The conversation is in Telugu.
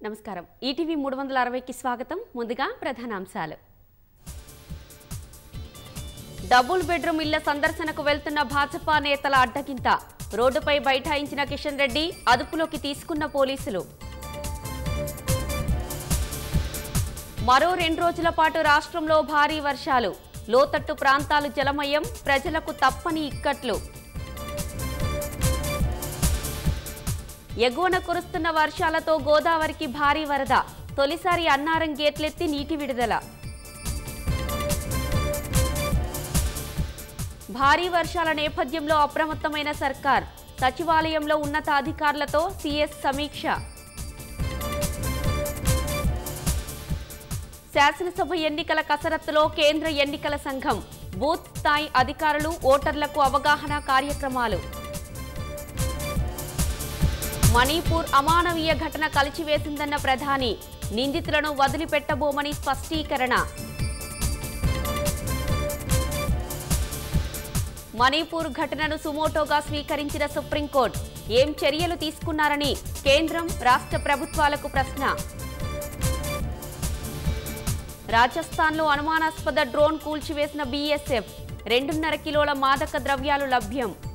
నమస్కారం ఈటీవీ మూడు వందల అరవైకి స్వాగతం ముందుగా ప్రధానాంశాలు డబుల్ బెడ్రూమ్ ఇళ్ల సందర్శనకు వెళ్తున్న భాజపా నేతల అడ్డగింత రోడ్డుపై బైఠాయించిన కిషన్ రెడ్డి అదుపులోకి తీసుకున్న పోలీసులు మరో రెండు రోజుల పాటు రాష్ట్రంలో భారీ వర్షాలు లోతట్టు ప్రాంతాలు జలమయం ప్రజలకు తప్పని ఇక్కట్లు ఎగువన కురుస్తున్న వర్షాలతో గోదావరికి భారీ వరద తొలిసారి అన్నారం గేట్లెత్తి నీటి విడుదల భారీ వర్షాల నేపథ్యంలో అప్రమత్తమైన సర్కార్ సచివాలయంలో ఉన్నతాధికారులతో సీఎస్ సమీక్ష శాసనసభ ఎన్నికల కసరత్తులో కేంద్ర ఎన్నికల సంఘం బూత్ స్థాయి అధికారులు ఓటర్లకు అవగాహన కార్యక్రమాలు మణిపూర్ అమానవీయ ఘటన కలిచివేసిందన్న ప్రధాని నిందితులను వదిలిపెట్టబోమని స్పష్టీకరణ మణిపూర్ ఘటనను సుమోటోగా స్వీకరించిన సుప్రీంకోర్టు ఏం చర్యలు తీసుకున్నారని కేంద్రం రాష్ట్ర ప్రభుత్వాలకు ప్రశ్న రాజస్థాన్లో అనుమానాస్పద డ్రోన్ కూల్చివేసిన బీఎస్ఎఫ్ రెండున్నర కిలోల మాదక ద్రవ్యాలు లభ్యం